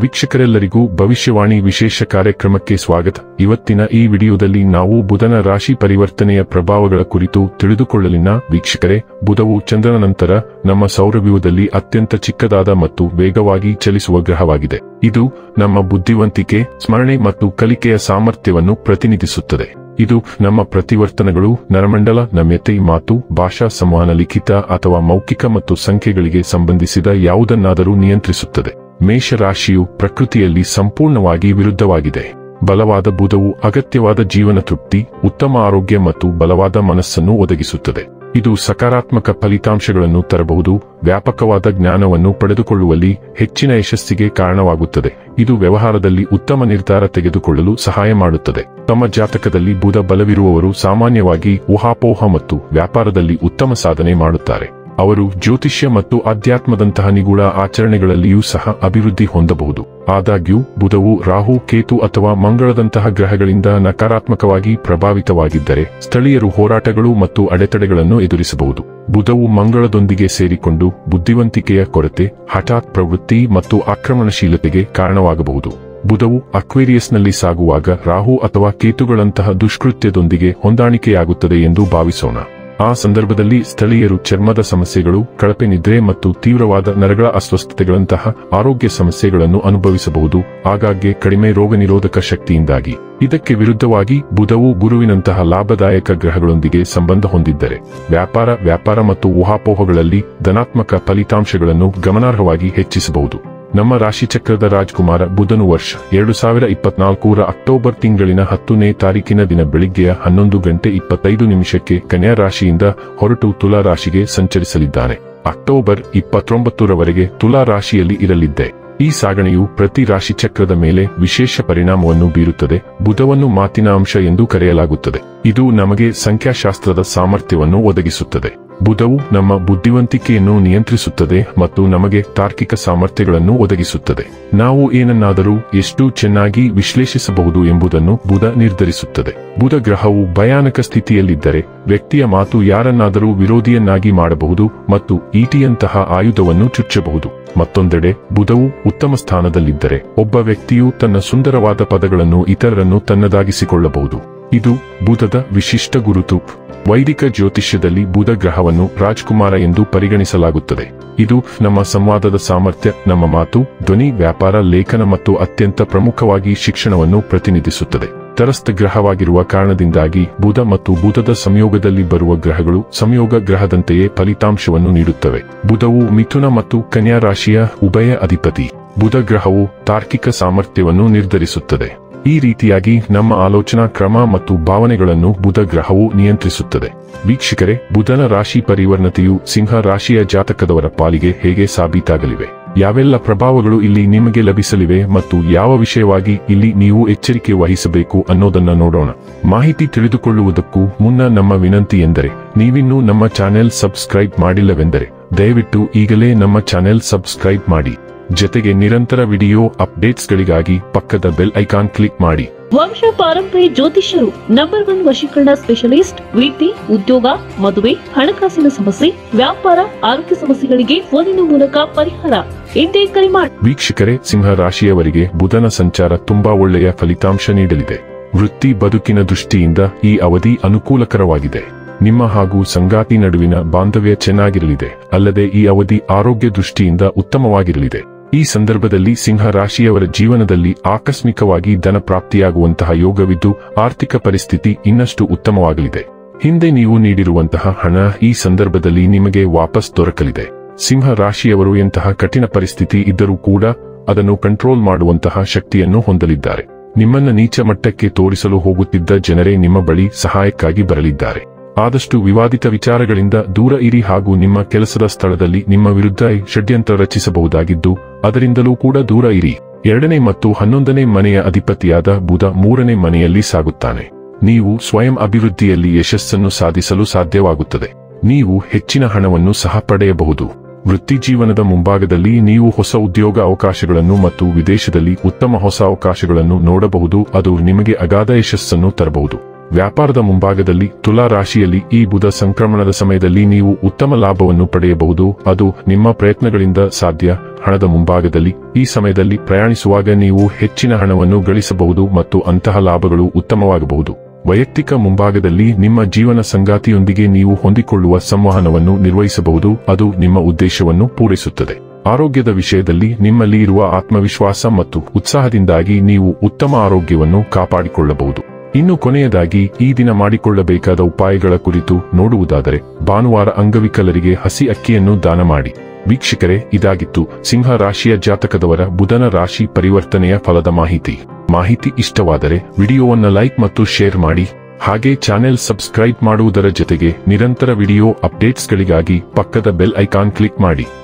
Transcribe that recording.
ವೀಕ್ಷಕರೆಲ್ಲರಿಗೂ ಭವಿಷ್ಯವಾಣಿ ವಿಶೇಷ ಕಾರ್ಯಕ್ರಮಕ್ಕೆ ಸ್ವಾಗತ ಇವತ್ತಿನ ಈ ವಿಡಿಯೋದಲ್ಲಿ ನಾವು ಬುಧನ ರಾಶಿ ಪರಿವರ್ತನೆಯ ಪ್ರಭಾವಗಳ ಕುರಿತು ತಿಳಿದುಕೊಳ್ಳಲಿನ ವೀಕ್ಷಕರೇ ಬುಧವು ಚಂದ್ರನ ನಂತರ ನಮ್ಮ ಸೌರವ್ಯೂಹದಲ್ಲಿ ಅತ್ಯಂತ ಚಿಕ್ಕದಾದ ಮತ್ತು ವೇಗವಾಗಿ ಚಲಿಸುವ ಗ್ರಹವಾಗಿದೆ ಇದು ನಮ್ಮ ಬುದ್ಧಿವಂತಿಕೆ ಸ್ಮರಣೆ ಮತ್ತು ಕಲಿಕೆಯ ಸಾಮರ್ಥ್ಯವನ್ನು ಪ್ರತಿನಿಧಿಸುತ್ತದೆ ಇದು ನಮ್ಮ ಪ್ರತಿವರ್ತನೆಗಳು ನರಮಂಡಲ ನಮ್ಯತೆ ಮಾತು ಭಾಷಾ ಸಂವಹನ ಲಿಖಿತ ಅಥವಾ ಮೌಖಿಕ ಮತ್ತು ಸಂಖ್ಯೆಗಳಿಗೆ ಸಂಬಂಧಿಸಿದ ಯಾವುದನ್ನಾದರೂ ನಿಯಂತ್ರಿಸುತ್ತದೆ ಮೇಷರಾಶಿಯು ಪ್ರಕೃತಿಯಲ್ಲಿ ಸಂಪೂರ್ಣವಾಗಿ ವಿರುದ್ಧವಾಗಿದೆ ಬಲವಾದ ಬುಧವು ಅಗತ್ಯವಾದ ಜೀವನ ತೃಪ್ತಿ ಉತ್ತಮ ಆರೋಗ್ಯ ಮತ್ತು ಬಲವಾದ ಮನಸ್ಸನ್ನು ಒದಗಿಸುತ್ತದೆ ಇದು ಸಕಾರಾತ್ಮಕ ಫಲಿತಾಂಶಗಳನ್ನು ತರಬಹುದು ವ್ಯಾಪಕವಾದ ಜ್ಞಾನವನ್ನು ಪಡೆದುಕೊಳ್ಳುವಲ್ಲಿ ಹೆಚ್ಚಿನ ಯಶಸ್ಸಿಗೆ ಕಾರಣವಾಗುತ್ತದೆ ಇದು ವ್ಯವಹಾರದಲ್ಲಿ ಉತ್ತಮ ನಿರ್ಧಾರ ತೆಗೆದುಕೊಳ್ಳಲು ಸಹಾಯ ಮಾಡುತ್ತದೆ ತಮ್ಮ ಜಾತಕದಲ್ಲಿ ಬುಧ ಬಲವಿರುವವರು ಸಾಮಾನ್ಯವಾಗಿ ಊಹಾಪೋಹ ಮತ್ತು ವ್ಯಾಪಾರದಲ್ಲಿ ಉತ್ತಮ ಸಾಧನೆ ಮಾಡುತ್ತಾರೆ ಅವರು ಜ್ಯೋತಿಷ್ಯ ಮತ್ತು ಅಧ್ಯಾತ್ಮದಂತಹ ನಿಗೂಢ ಆಚರಣೆಗಳಲ್ಲಿಯೂ ಸಹ ಅಭಿವೃದ್ಧಿ ಹೊಂದಬಹುದು ಆದಾಗ್ಯೂ ಬುಧವು ರಾಹು ಕೇತು ಅಥವಾ ಮಂಗಳದಂತಹ ಗ್ರಹಗಳಿಂದ ನಕಾರಾತ್ಮಕವಾಗಿ ಪ್ರಭಾವಿತವಾಗಿದ್ದರೆ ಸ್ಥಳೀಯರು ಹೋರಾಟಗಳು ಮತ್ತು ಅಡೆತಡೆಗಳನ್ನು ಎದುರಿಸಬಹುದು ಬುಧವು ಮಂಗಳದೊಂದಿಗೆ ಸೇರಿಕೊಂಡು ಬುದ್ಧಿವಂತಿಕೆಯ ಕೊರತೆ ಹಠಾತ್ ಪ್ರವೃತ್ತಿ ಮತ್ತು ಆಕ್ರಮಣಶೀಲತೆಗೆ ಕಾರಣವಾಗಬಹುದು ಬುಧವು ಅಕ್ವೇರಿಯಸ್ನಲ್ಲಿ ಸಾಗುವಾಗ ರಾಹು ಅಥವಾ ಕೇತುಗಳಂತಹ ದುಷ್ಕೃತ್ಯದೊಂದಿಗೆ ಹೊಂದಾಣಿಕೆಯಾಗುತ್ತದೆ ಎಂದು ಭಾವಿಸೋಣ ಆ ಸಂದರ್ಭದಲ್ಲಿ ಸ್ಥಳೀಯರು ಚರ್ಮದ ಸಮಸ್ಯೆಗಳು ಕಳಪೆ ನಿದ್ರೆ ಮತ್ತು ತೀವ್ರವಾದ ನರಗಳ ಅಸ್ವಸ್ಥತೆಗಳಂತಹ ಆರೋಗ್ಯ ಸಮಸ್ಯೆಗಳನ್ನು ಅನುಭವಿಸಬಹುದು ಆಗಾಗ್ಗೆ ಕಡಿಮೆ ರೋಗನಿರೋಧಕ ಶಕ್ತಿಯಿಂದಾಗಿ ಇದಕ್ಕೆ ವಿರುದ್ಧವಾಗಿ ಬುಧವು ಗುರುವಿನಂತಹ ಲಾಭದಾಯಕ ಗ್ರಹಗಳೊಂದಿಗೆ ಸಂಬಂಧ ಹೊಂದಿದ್ದರೆ ವ್ಯಾಪಾರ ವ್ಯಾಪಾರ ಮತ್ತು ಊಹಾಪೋಹಗಳಲ್ಲಿ ಧನಾತ್ಮಕ ಫಲಿತಾಂಶಗಳನ್ನು ಗಮನಾರ್ಹವಾಗಿ ಹೆಚ್ಚಿಸಬಹುದು ನಮ್ಮ ರಾಶಿಚಕ್ರದ ರಾಜ್ಕುಮಾರ ಬುಧನು ವರ್ಷ ಎರಡು ಸಾವಿರ ಇಪ್ಪತ್ನಾಲ್ಕೂರ ಅಕ್ಟೋಬರ್ ತಿಂಗಳಿನ ಹತ್ತನೇ ತಾರೀಕಿನ ದಿನ ಬೆಳಿಗ್ಗೆಯ ಹನ್ನೊಂದು ಗಂಟೆ ಇಪ್ಪತ್ತೈದು ನಿಮಿಷಕ್ಕೆ ಕನ್ಯಾ ರಾಶಿಯಿಂದ ಹೊರಟು ತುಲಾ ರಾಶಿಗೆ ಸಂಚರಿಸಲಿದ್ದಾನೆ ಅಕ್ಟೋಬರ್ ಇಪ್ಪತ್ತೊಂಬತ್ತರವರೆಗೆ ತುಲಾ ರಾಶಿಯಲ್ಲಿ ಇರಲಿದ್ದೆ ಈ ಸಾಗಣೆಯು ಪ್ರತಿ ರಾಶಿಚಕ್ರದ ಮೇಲೆ ವಿಶೇಷ ಪರಿಣಾಮವನ್ನು ಬೀರುತ್ತದೆ ಬುಧವನ್ನು ಮಾತಿನ ಅಂಶ ಎಂದು ಕರೆಯಲಾಗುತ್ತದೆ ಇದು ನಮಗೆ ಸಂಖ್ಯಾಶಾಸ್ತ್ರದ ಸಾಮರ್ಥ್ಯವನ್ನು ಒದಗಿಸುತ್ತದೆ ಬುಧವು ನಮ್ಮ ಬುದ್ಧಿವಂತಿಕೆಯನ್ನು ನಿಯಂತ್ರಿಸುತ್ತದೆ ಮತ್ತು ನಮಗೆ ತಾರ್ಕಿಕ ಸಾಮರ್ಥ್ಯಗಳನ್ನು ಒದಗಿಸುತ್ತದೆ ನಾವು ಏನನ್ನಾದರೂ ಎಷ್ಟು ಚೆನ್ನಾಗಿ ವಿಶ್ಲೇಷಿಸಬಹುದು ಎಂಬುದನ್ನು ಬುಧ ನಿರ್ಧರಿಸುತ್ತದೆ ಬುಧ ಗ್ರಹವು ಭಯಾನಕ ಸ್ಥಿತಿಯಲ್ಲಿದ್ದರೆ ವ್ಯಕ್ತಿಯ ಮಾತು ಯಾರನ್ನಾದರೂ ವಿರೋಧಿಯನ್ನಾಗಿ ಮಾಡಬಹುದು ಮತ್ತು ಈಟಿಯಂತಹ ಆಯುಧವನ್ನು ಚುಚ್ಚಬಹುದು ಮತ್ತೊಂದೆಡೆ ಬುಧವು ಉತ್ತಮ ಸ್ಥಾನದಲ್ಲಿದ್ದರೆ ಒಬ್ಬ ವ್ಯಕ್ತಿಯು ತನ್ನ ಸುಂದರವಾದ ಪದಗಳನ್ನು ಇತರರನ್ನು ತನ್ನದಾಗಿಸಿಕೊಳ್ಳಬಹುದು ಇದು ಬುಧದ ವಿಶಿಷ್ಟ ಗುರುತು ವೈದಿಕ ಜ್ಯೋತಿಷ್ಯದಲ್ಲಿ ಬುಧ ಗ್ರಹವನ್ನು ರಾಜ್ಕುಮಾರ ಎಂದು ಪರಿಗಣಿಸಲಾಗುತ್ತದೆ ಇದು ನಮ್ಮ ಸಂವಾದದ ಸಾಮರ್ಥ್ಯ ನಮ್ಮ ಮಾತು ಧ್ವನಿ ವ್ಯಾಪಾರ ಲೇಖನ ಮತ್ತು ಅತ್ಯಂತ ಪ್ರಮುಖವಾಗಿ ಶಿಕ್ಷಣವನ್ನು ಪ್ರತಿನಿಧಿಸುತ್ತದೆ ತರಸ್ಥ ಗ್ರಹವಾಗಿರುವ ಕಾರಣದಿಂದಾಗಿ ಬುಧ ಮತ್ತು ಬುಧದ ಸಂಯೋಗದಲ್ಲಿ ಬರುವ ಗ್ರಹಗಳು ಸಂಯೋಗ ಗ್ರಹದಂತೆಯೇ ಫಲಿತಾಂಶವನ್ನು ನೀಡುತ್ತವೆ ಬುಧವು ಮಿಥುನ ಮತ್ತು ಕನ್ಯಾ ರಾಶಿಯ ಉಭಯ ಅಧಿಪತಿ ಬುಧ ಗ್ರಹವು ತಾರ್ಕಿಕ ಸಾಮರ್ಥ್ಯವನ್ನು ನಿರ್ಧರಿಸುತ್ತದೆ ಈ ರೀತಿಯಾಗಿ ನಮ್ಮ ಆಲೋಚನಾ ಕ್ರಮ ಮತ್ತು ಭಾವನೆಗಳನ್ನು ಬುಧ ಗ್ರಹವು ನಿಯಂತ್ರಿಸುತ್ತದೆ ವೀಕ್ಷಕರೇ ಬುಧನ ರಾಶಿ ಪರಿವರ್ಣತೆಯು ಸಿಂಹ ರಾಶಿಯ ಜಾತಕದವರ ಪಾಲಿಗೆ ಹೇಗೆ ಸಾಬೀತಾಗಲಿವೆ ಯಾವೆಲ್ಲ ಪ್ರಭಾವಗಳು ಇಲ್ಲಿ ನಿಮಗೆ ಲಭಿಸಲಿವೆ ಮತ್ತು ಯಾವ ವಿಷಯವಾಗಿ ಇಲ್ಲಿ ನೀವು ಎಚ್ಚರಿಕೆ ವಹಿಸಬೇಕು ಅನ್ನೋದನ್ನ ನೋಡೋಣ ಮಾಹಿತಿ ತಿಳಿದುಕೊಳ್ಳುವುದಕ್ಕೂ ಮುನ್ನ ನಮ್ಮ ವಿನಂತಿ ಎಂದರೆ ನೀವಿನ್ನೂ ನಮ್ಮ ಚಾನೆಲ್ ಸಬ್ಸ್ಕ್ರೈಬ್ ಮಾಡಿಲ್ಲವೆಂದರೆ ದಯವಿಟ್ಟು ಈಗಲೇ ನಮ್ಮ ಚಾನೆಲ್ ಸಬ್ಸ್ಕ್ರೈಬ್ ಮಾಡಿ ಜೊತೆಗೆ ನಿರಂತರ ವಿಡಿಯೋ ಅಪ್ಡೇಟ್ಸ್ಗಳಿಗಾಗಿ ಪಕ್ಕದ ಬೆಲ್ ಐಕಾನ್ ಕ್ಲಿಕ್ ಮಾಡಿ ವಂಶ ಪಾರಂಪರ್ಯ ಜ್ಯೋತಿಷ್ಯರು ನಂಬರ್ ಒನ್ ವಶೀಕರಣ ಸ್ಪೆಷಲಿಸ್ಟ್ ವೃತ್ತಿ ಉದ್ಯೋಗ ಮದುವೆ ಹಣಕಾಸಿನ ಸಮಸ್ಯೆ ವ್ಯಾಪಾರ ಆರೋಗ್ಯ ಸಮಸ್ಯೆಗಳಿಗೆ ಫೋನಿನ ಮೂಲಕ ಪರಿಹಾರ ಎಂದೇ ಕರೆ ಮಾಡಿ ವೀಕ್ಷಕರೇ ಸಿಂಹ ರಾಶಿಯವರಿಗೆ ಬುಧನ ಸಂಚಾರ ತುಂಬಾ ಒಳ್ಳೆಯ ಫಲಿತಾಂಶ ನೀಡಲಿದೆ ವೃತ್ತಿ ಬದುಕಿನ ದೃಷ್ಟಿಯಿಂದ ಈ ಅವಧಿ ಅನುಕೂಲಕರವಾಗಿದೆ ನಿಮ್ಮ ಹಾಗೂ ಸಂಗಾತಿ ನಡುವಿನ ಬಾಂಧವ್ಯ ಚೆನ್ನಾಗಿರಲಿದೆ ಅಲ್ಲದೆ ಈ ಅವಧಿ ಆರೋಗ್ಯ ದೃಷ್ಟಿಯಿಂದ ಉತ್ತಮವಾಗಿರಲಿದೆ ಈ ಸಂದರ್ಭದಲ್ಲಿ ಸಿಂಹ ರಾಶಿಯವರ ಜೀವನದಲ್ಲಿ ಆಕಸ್ಮಿಕವಾಗಿ ಧನ ಪ್ರಾಪ್ತಿಯಾಗುವಂತಹ ಯೋಗವಿದ್ದು ಆರ್ಥಿಕ ಪರಿಸ್ಥಿತಿ ಇನ್ನಷ್ಟು ಉತ್ತಮವಾಗಲಿದೆ ಹಿಂದೆ ನೀವು ನೀಡಿರುವಂತಹ ಹಣ ಈ ಸಂದರ್ಭದಲ್ಲಿ ನಿಮಗೆ ವಾಪಸ್ ದೊರಕಲಿದೆ ಸಿಂಹ ರಾಶಿಯವರು ಎಂತಹ ಕಠಿಣ ಪರಿಸ್ಥಿತಿ ಇದ್ದರೂ ಕೂಡ ಅದನ್ನು ಕಂಟ್ರೋಲ್ ಮಾಡುವಂತಹ ಶಕ್ತಿಯನ್ನು ಹೊಂದಲಿದ್ದಾರೆ ನಿಮ್ಮನ್ನ ನೀಚ ಮಟ್ಟಕ್ಕೆ ತೋರಿಸಲು ಹೋಗುತ್ತಿದ್ದ ಜನರೇ ನಿಮ್ಮ ಬಳಿ ಸಹಾಯಕ್ಕಾಗಿ ಬರಲಿದ್ದಾರೆ ಆದಷ್ಟು ವಿವಾದಿತ ವಿಚಾರಗಳಿಂದ ದೂರ ಇರಿ ಹಾಗೂ ನಿಮ್ಮ ಕೆಲಸದ ಸ್ಥಳದಲ್ಲಿ ನಿಮ್ಮ ವಿರುದ್ಧ ಷಡ್ಯಂತ್ರ ರಚಿಸಬಹುದಾಗಿದ್ದು ಅದರಿಂದಲೂ ಕೂಡ ದೂರ ಇರಿ ಎರಡನೇ ಮತ್ತು ಹನ್ನೊಂದನೇ ಮನೆಯ ಅಧಿಪತಿಯಾದ ಬುಧ ಮೂರನೇ ಮನೆಯಲ್ಲಿ ಸಾಗುತ್ತಾನೆ ನೀವು ಸ್ವಯಂ ಅಭಿವೃದ್ಧಿಯಲ್ಲಿ ಯಶಸ್ಸನ್ನು ಸಾಧಿಸಲು ಸಾಧ್ಯವಾಗುತ್ತದೆ ನೀವು ಹೆಚ್ಚಿನ ಹಣವನ್ನು ಸಹ ಪಡೆಯಬಹುದು ವೃತ್ತಿ ಜೀವನದ ಮುಂಭಾಗದಲ್ಲಿ ನೀವು ಹೊಸ ಉದ್ಯೋಗ ಅವಕಾಶಗಳನ್ನು ಮತ್ತು ವಿದೇಶದಲ್ಲಿ ಉತ್ತಮ ಹೊಸ ಅವಕಾಶಗಳನ್ನು ನೋಡಬಹುದು ಅದು ನಿಮಗೆ ಅಗಾಧ ಯಶಸ್ಸನ್ನು ತರಬಹುದು ವ್ಯಾಪಾರದ ಮುಂಭಾಗದಲ್ಲಿ ತುಲಾ ರಾಶಿಯಲ್ಲಿ ಈ ಬುಧ ಸಂಕ್ರಮಣದ ಸಮಯದಲ್ಲಿ ನೀವು ಉತ್ತಮ ಲಾಭವನ್ನು ಪಡೆಯಬಹುದು ಅದು ನಿಮ್ಮ ಪ್ರಯತ್ನಗಳಿಂದ ಸಾಧ್ಯ ಹಣದ ಮುಂಭಾಗದಲ್ಲಿ ಈ ಸಮಯದಲ್ಲಿ ಪ್ರಯಾಣಿಸುವಾಗ ನೀವು ಹೆಚ್ಚಿನ ಹಣವನ್ನು ಗಳಿಸಬಹುದು ಮತ್ತು ಅಂತಹ ಲಾಭಗಳು ಉತ್ತಮವಾಗಬಹುದು ವೈಯಕ್ತಿಕ ಮುಂಭಾಗದಲ್ಲಿ ನಿಮ್ಮ ಜೀವನ ಸಂಗಾತಿಯೊಂದಿಗೆ ನೀವು ಹೊಂದಿಕೊಳ್ಳುವ ಸಂವಹನವನ್ನು ನಿರ್ವಹಿಸಬಹುದು ಅದು ನಿಮ್ಮ ಉದ್ದೇಶವನ್ನು ಪೂರೈಸುತ್ತದೆ ಆರೋಗ್ಯದ ವಿಷಯದಲ್ಲಿ ನಿಮ್ಮಲ್ಲಿ ಇರುವ ಆತ್ಮವಿಶ್ವಾಸ ಮತ್ತು ಉತ್ಸಾಹದಿಂದಾಗಿ ನೀವು ಉತ್ತಮ ಆರೋಗ್ಯವನ್ನು ಕಾಪಾಡಿಕೊಳ್ಳಬಹುದು ಇನ್ನು ಕೊನೆಯದಾಗಿ ಈ ದಿನ ಮಾಡಿಕೊಳ್ಳಬೇಕಾದ ಉಪಾಯಗಳ ಕುರಿತು ನೋಡುವುದಾದರೆ ಭಾನುವಾರ ಅಂಗವಿಕಲರಿಗೆ ಹಸಿ ಅಕ್ಕಿಯನ್ನು ದಾನ ಮಾಡಿ ವೀಕ್ಷಕರೇ ಇದಾಗಿತ್ತು ಸಿಂಹ ರಾಶಿಯ ಜಾತಕದವರ ಬುಧನ ರಾಶಿ ಪರಿವರ್ತನೆಯ ಫಲದ ಮಾಹಿತಿ ಮಾಹಿತಿ ಇಷ್ಟವಾದರೆ ವಿಡಿಯೋವನ್ನು ಲೈಕ್ ಮತ್ತು ಶೇರ್ ಮಾಡಿ ಹಾಗೆ ಚಾನೆಲ್ ಸಬ್ಸ್ಕ್ರೈಬ್ ಮಾಡುವುದರ ಜೊತೆಗೆ ನಿರಂತರ ವಿಡಿಯೋ ಅಪ್ಡೇಟ್ಸ್ಗಳಿಗಾಗಿ ಪಕ್ಕದ ಬೆಲ್ ಐಕಾನ್ ಕ್ಲಿಕ್ ಮಾಡಿ